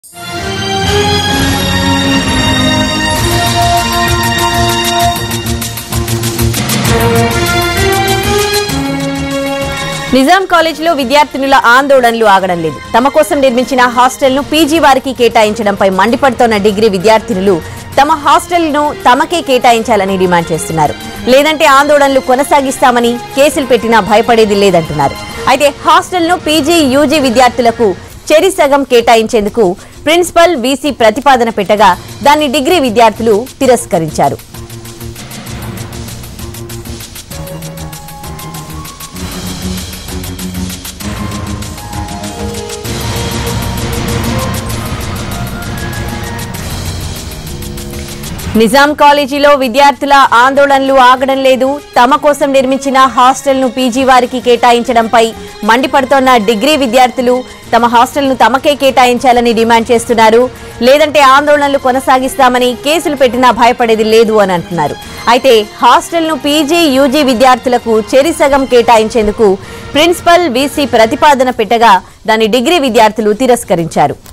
నిజాం కాలేజీలో విద్యార్థినుల ఆందోళనలు ఆగడం లేదు తమ కోసం నిర్మించిన హాస్టల్ను పీజీ వారికి కేటాయించడంపై మండిపడుతోన్న డిగ్రీ విద్యార్థినులు తమ హాస్టల్ను తమకే కేటాయించాలని డిమాండ్ చేస్తున్నారు లేదంటే ఆందోళనలు కొనసాగిస్తామని కేసులు పెట్టినా భయపడేది లేదంటున్నారు అయితే హాస్టల్ను పీజీ యూజీ విద్యార్థులకు చెరి సగం కేటాయించేందుకు ప్రిన్సిపల్ వీసీ ప్రతిపాదన పెట్టగా దాన్ని డిగ్రీ విద్యార్థులు తిరస్కరించారు నిజాం కాలేజీలో విద్యార్థుల ఆందోళనలు ఆగడం లేదు తమ కోసం నిర్మించిన హాస్టల్ను పీజీ వారికి కేటాయించడంపై మండిపడుతోన్న డిగ్రీ విద్యార్థులు తమ హాస్టల్ను తమకే కేటాయించాలని డిమాండ్ చేస్తున్నారు లేదంటే ఆందోళనలు కొనసాగిస్తామని కేసులు పెట్టినా భయపడేది లేదు అని అంటున్నారు అయితే హాస్టల్ను పీజీ యూజీ విద్యార్థులకు చెరి సగం కేటాయించేందుకు ప్రిన్సిపల్ వీసీ ప్రతిపాదన పెట్టగా దాన్ని డిగ్రీ విద్యార్థులు తిరస్కరించారు